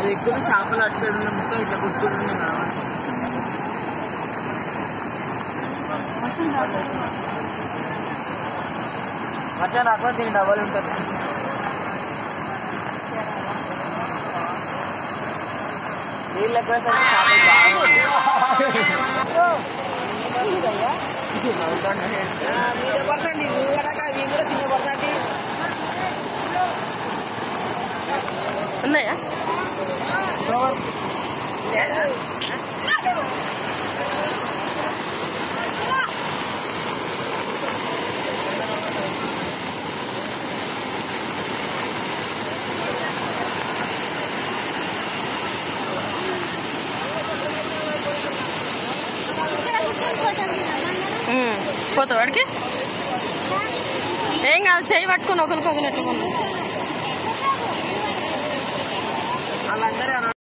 ఇది ఎక్కువ చేపలు అటు సైడ్ ఉన్న మొత్తం ఇట్లా కొట్టుకుంటున్నాయి కావాలి మధ్య నాకు దీని డబల్ ఉంటుంది నీళ్ళు ఎక్కువ చేపలు బాగుంది మీద పడతాండి నువ్వు పడక మేము కూడా కింద పడతాండి ఉన్నాయా ఉమ్, పోతావు వాడికి ఏం కాదు చేయి పట్టుకొని ఒకరికి ఒకరు ఎట్లా వాళ్ళందరూ